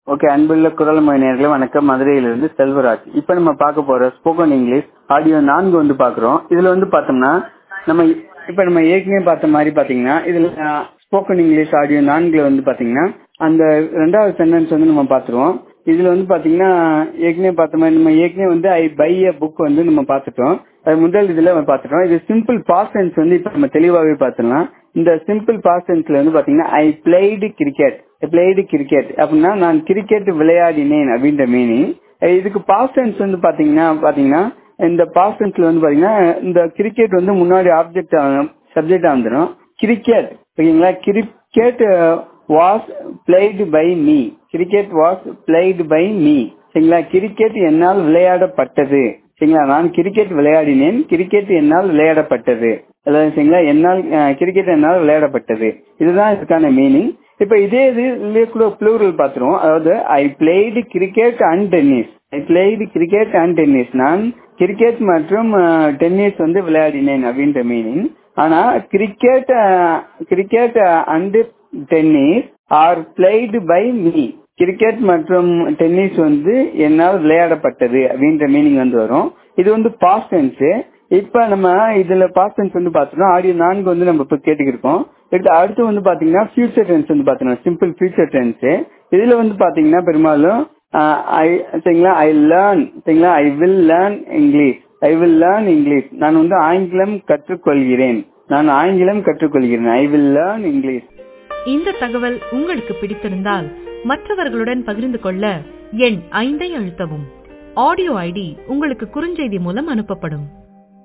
okay அன்புள்ள குரல் மொழி நேர்களே வணக்கம் மதுரையிலிருந்து செல்வராஜ் இப்போ நம்ம பார்க்க போற ஸ்போக்கன் இங்கிலீஷ் ஆடியோ நான்கு வந்து பார்க்குறோம் இதுல வந்து பார்த்தோம்னா நம்ம இப்போ நம்ம ஏற்கனவே பார்த்த மாதிரி பார்த்தீங்கன்னா இதுல ஸ்போக்கன் இங்கிலீஷ் ஆடியோ நான்குல வந்து பார்த்தீங்கன்னா அந்த ரெண்டாவது சென்டென்ஸ் வந்து நம்ம பார்த்துருவோம் இதுல வந்து பாத்தீங்கன்னா ஏற்கனவே பார்த்த மாதிரி நம்ம ஏற்கனவே வந்து ஐ பை அ புக் வந்து நம்ம பார்த்துட்டோம் அது முதல் இதுல நம்ம பார்த்துட்டோம் இது சிம்பிள் பாஸ்ட் டென்ஸ் வந்து இப்ப நம்ம தெளிவாகவே பார்த்துடலாம் இந்த சிம்பிள் பாஸ்ட் டென்ஸ்ல வந்து பாத்தீங்கன்னா I played cricket I played cricket அப்படின்னா நான் கிரிக்கெட் விளையாடினேன் அப்படின்ற மீனிங் இதுக்கு பாஸ்ட் டென்ஸ் வந்து பாத்தீங்கன்னா பாத்தீங்கன்னா இந்த பாஸ்ட் டென்ஸ்ல வந்து பாத்தீங்கன்னா இந்த கிரிக்கெட் வந்து முன்னாடி ஆப்ஜெக்ட் சப்ஜெக்டா வந்துடும் கிரிக்கெட் ஓகேங்களா cricket was played by me cricket was played by me சரிங்களா கிரிக்கெட் என்னால் விளையாடப்பட்டது சரிங்களா நான் கிரிக்கெட் விளையாடினேன் கிரிக்கெட் என்னால் விளையாடப்பட்டது அதாவது சரிங்களா என்னால் கிரிக்கெட் என்னால் விளையாடப்பட்டது இதுதான் இதுக்கான மீனிங் இப்ப இதே இது கூட ப்ளூரல் பாத்துருவோம் அதாவது I played cricket and tennis I played cricket and tennis நான் கிரிக்கெட் மற்றும் டென்னிஸ் வந்து விளையாடினேன் அப்படின்ற மீனிங் ஆனா cricket cricket and tennis are played by me cricket மற்றும் டென்னிஸ் வந்து என்னால் விளையாடப்பட்டது அப்படின்ற மீனிங் வந்து வரும் இது வந்து பாஸ்ட் டென்ஸ் இப்ப நம்ம இதுல பாஸ்ட் டென்ஸ் வந்து பாத்துட்டோம் ஆடியோ நான்கு வந்து நம்ம இப்ப கேட்டுக்கிருக்கோம் அடுத்து அடுத்து வந்து பாத்தீங்கன்னா ஃபியூச்சர் டென்ஸ் வந்து பாத்தீங்கன்னா சிம்பிள் ஃபியூச்சர் டென்ஸ் இதுல வந்து பாத்தீங்கன்னா பெரும்பாலும் ஐ சரிங்களா ஐ லேர்ன் சரிங்களா I will learn English I will learn English நான் வந்து ஆங்கிலம் கற்றுக்கொள்கிறேன் நான் ஆங்கிலம் கற்றுக்கொள்கிறேன் ஐ வில் லேர்ன் இங்கிலீஷ் இந்த தகவல் உங்களுக்கு பிடித்திருந்தால் மற்றவர்களுடன் பகிர்ந்து கொள்ள எண் ஐந்தை அழுத்தவும் ஆடியோ ஐடி உங்களுக்கு குறுஞ்செய்தி மூலம் அனுப்பப்படும்